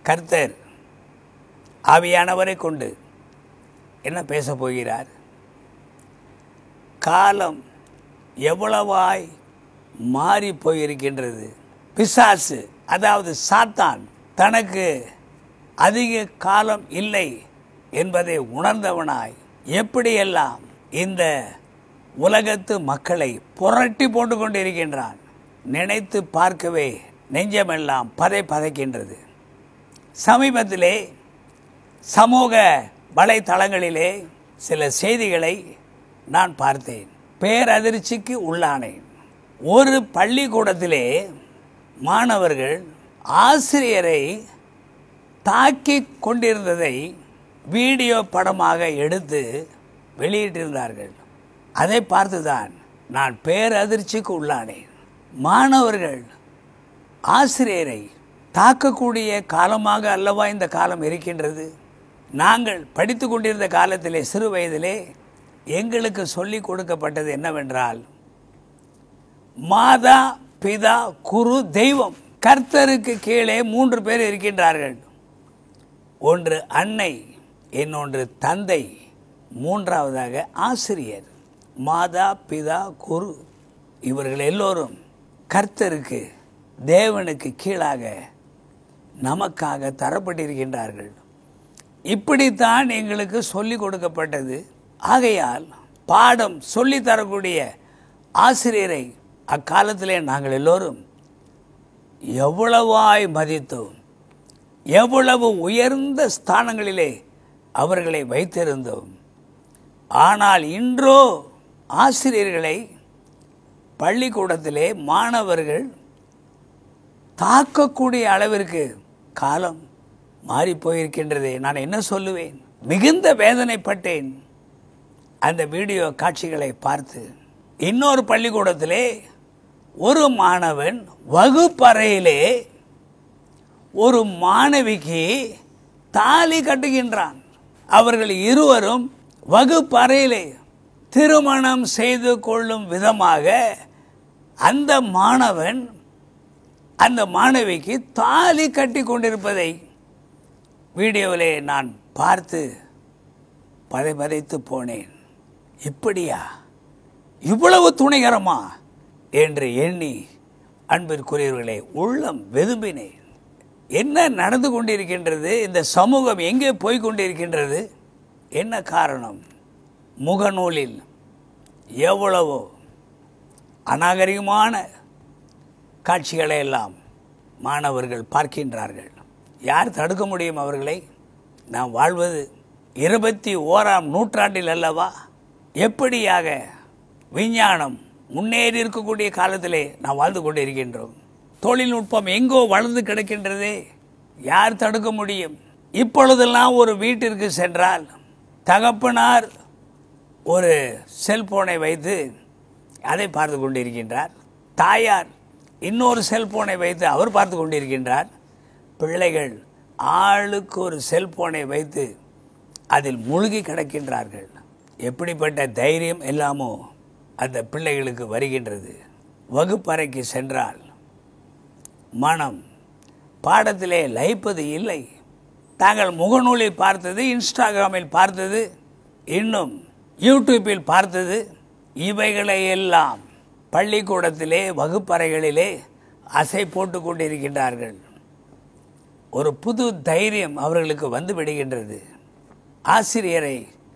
கர்த்தர் ஆவியானவரை கொண்டு என்ன பேசப் போகிறார் காலம் எவ்வளவாய் மாறி போயிருக்கின்றது பிசாசு அதாவது சாத்தான் தனக்கு அதிக காலம் இல்லை என்பதை உணர்ந்தவனாய் எப்படியெல்லாம் இந்த உலகத்து மக்களை புரட்டி போட்டு கொண்டிருக்கின்றான் நினைத்து பார்க்கவே நெஞ்சமெல்லாம் பதை பதைக்கின்றது சமீபத்திலே சமூக வலைத்தளங்களிலே சில செய்திகளை நான் பார்த்தேன் பேரதிர்ச்சிக்கு உள்ளானேன் ஒரு பள்ளிக்கூடத்திலே மாணவர்கள் ஆசிரியரை தாக்கி கொண்டிருந்ததை வீடியோ படமாக எடுத்து வெளியிட்டிருந்தார்கள் அதை பார்த்துதான் நான் பேரதிர்ச்சிக்கு உள்ளானேன் மாணவர்கள் ஆசிரியரை தாக்கக்கூடிய காலமாக அல்லவா இந்த காலம் இருக்கின்றது நாங்கள் படித்து கொண்டிருந்த காலத்திலே சிறு வயதிலே எங்களுக்கு சொல்லிக் கொடுக்கப்பட்டது என்னவென்றால் மாதா பிதா குரு தெய்வம் கர்த்தருக்கு கீழே மூன்று பேர் இருக்கின்றார்கள் ஒன்று அன்னை இன்னொன்று தந்தை மூன்றாவதாக ஆசிரியர் மாதா பிதா குரு இவர்கள் எல்லோரும் கர்த்தருக்கு தேவனுக்கு கீழாக நமக்காக தரப்பட்டிருக்கின்றார்கள் இப்படித்தான் எங்களுக்கு சொல்லிக் கொடுக்கப்பட்டது ஆகையால் பாடம் சொல்லி தரக்கூடிய ஆசிரியரை அக்காலத்திலே நாங்கள் எல்லோரும் எவ்வளவாய் மதித்தோம் எவ்வளவு உயர்ந்த ஸ்தானங்களிலே அவர்களை வைத்திருந்தோம் ஆனால் இன்றோ ஆசிரியர்களை பள்ளிக்கூடத்திலே மாணவர்கள் தாக்கக்கூடிய அளவிற்கு காலம் மாறி போயிருக்கின்றதே நான் என்ன சொல்லுவேன் மிகுந்த வேதனைப்பட்டேன் அந்த வீடியோ காட்சிகளை பார்த்து இன்னொரு பள்ளிக்கூடத்திலே ஒரு மாணவன் வகுப்பறையிலே ஒரு மாணவிக்கு தாலி கட்டுகின்றான் அவர்கள் இருவரும் வகுப்பறையிலே திருமணம் செய்து கொள்ளும் விதமாக அந்த மாணவன் அந்த மாணவிக்கு தாலி கட்டி கொண்டிருப்பதை வீடியோவிலே நான் பார்த்து பதை பதைத்து போனேன் இப்படியா இவ்வளவு துணைகரமா என்று எண்ணி அன்பிற்குரியவர்களே உள்ளம் வெதும்பினேன் என்ன நடந்து கொண்டிருக்கின்றது இந்த சமூகம் எங்கே போய் கொண்டிருக்கின்றது என்ன காரணம் முகநூலில் எவ்வளவோ அநாகரிகமான காட்சிகளை எல்லாம் மாணவர்கள் பார்க்கின்றார்கள் யார் தடுக்க முடியும் அவர்களை நாம் வாழ்வது இருபத்தி ஓராம் நூற்றாண்டில் அல்லவா எப்படியாக விஞ்ஞானம் முன்னேறி இருக்கக்கூடிய காலத்திலே நாம் வாழ்ந்து கொண்டிருக்கின்றோம் தொழில்நுட்பம் எங்கோ வளர்ந்து கிடக்கின்றதே யார் தடுக்க முடியும் இப்பொழுதெல்லாம் ஒரு வீட்டிற்கு சென்றால் தகப்பனார் ஒரு செல்போனை வைத்து அதை பார்த்து கொண்டிருக்கின்றார் தாயார் இன்னொரு செல்போனை வைத்து அவர் பார்த்து கொண்டிருக்கின்றார் பிள்ளைகள் ஆளுக்கு ஒரு செல்போனை வைத்து அதில் மூழ்கி கிடக்கின்றார்கள் எப்படிப்பட்ட தைரியம் எல்லாமோ அந்த பிள்ளைகளுக்கு வருகின்றது வகுப்பறைக்கு சென்றால் மனம் பாடத்திலே லயிப்பது இல்லை தாங்கள் முகநூலில் பார்த்தது இன்ஸ்டாகிராமில் பார்த்தது இன்னும் யூடியூப்பில் பார்த்தது இவைகளை எல்லாம் பள்ளிக்கூடத்திலே வகுப்பறைகளிலே அசை போட்டு கொண்டிருக்கின்றார்கள் ஒரு புது தைரியம் அவர்களுக்கு வந்து விடுகின்றது ஆசிரியரை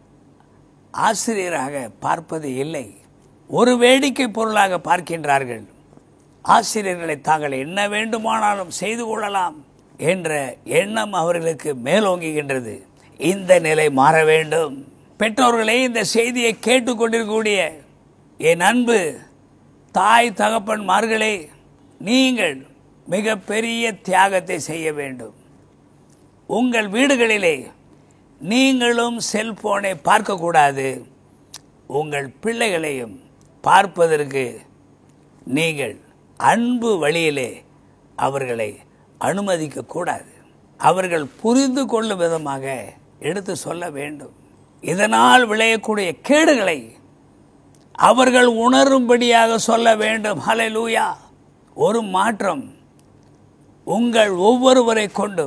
ஆசிரியராக பார்ப்பது இல்லை ஒரு வேடிக்கை பொருளாக பார்க்கின்றார்கள் ஆசிரியர்களை தாங்கள் என்ன வேண்டுமானாலும் செய்து கொள்ளலாம் என்ற எண்ணம் அவர்களுக்கு மேலோங்குகின்றது இந்த நிலை மாற வேண்டும் பெற்றோர்களே இந்த செய்தியை கேட்டுக்கொண்டிருக்கக்கூடிய என் அன்பு தாய் தகப்பன்மார்களே நீங்கள் மிகப்பெரிய தியாகத்தை செய்ய வேண்டும் உங்கள் வீடுகளிலே நீங்களும் செல்போனை பார்க்கக்கூடாது உங்கள் பிள்ளைகளையும் பார்ப்பதற்கு நீங்கள் அன்பு வழியிலே அவர்களை அனுமதிக்க கூடாது அவர்கள் புரிந்து கொள்ளும் விதமாக எடுத்து சொல்ல வேண்டும் இதனால் விளையக்கூடிய கேடுகளை அவர்கள் உணரும்படியாக சொல்ல வேண்டும் ஹalleluya ஒரு மாற்றம் உங்கள் ஒவ்வொருவரை கொண்டும்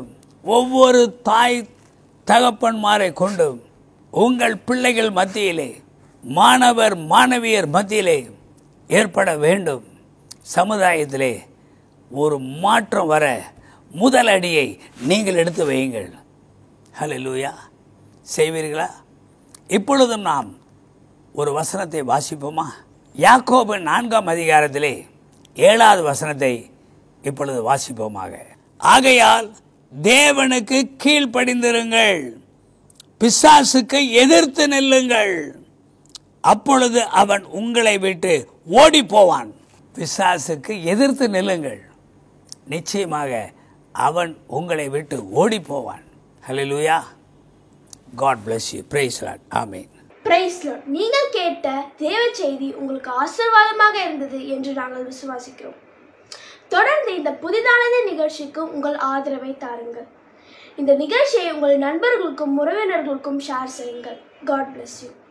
ஒவ்வொரு தாய் தகப்பன்மாரை கொண்டும் உங்கள் பிள்ளைகள் மத்தியிலே மாணவர் மாணவியர் மத்தியிலே ஏற்பட வேண்டும் சமுதாயத்திலே ஒரு மாற்றம் வர முதல் அடியை நீங்கள் எடுத்து வையுங்கள் ஹalleluya செய்வீர்களா இப்பொழுதும் நாம் ஒரு வசனத்தை வாசிப்போமா யாக்கோபு நான்காம் அதிகாரத்திலே ஏழாவது வசனத்தை இப்பொழுது வாசிப்போமாக ஆகையால் தேவனுக்கு கீழ்ப்படிந்திருங்கள் பிசாசுக்கு எதிர்த்து நில்லுங்கள் அப்பொழுது அவன் உங்களை விட்டு ஓடி போவான் பிசாசுக்கு எதிர்த்து நில்லுங்கள் நிச்சயமாக அவன் உங்களை விட்டு ஓடி போவான் hallelujah God bless you praise lord amen praise lord நீங்கள் கேட்ட தேவ செய்தி உங்களுக்கு ஆசீர்வாதமாக இருந்தது என்று நாங்கள் விசுவாசிக்கிறோம் தொடர்ந்து இந்த புதிதானது நிகழ்ச்சிக்கு உங்கள் ஆதரவை தாருங்கள் இந்த நிகழ்ச்சியை உங்கள் நண்பர்களுக்கும் உறவினர்களுக்கும் ஷேர் செய்யுங்கள் காட் bless யூ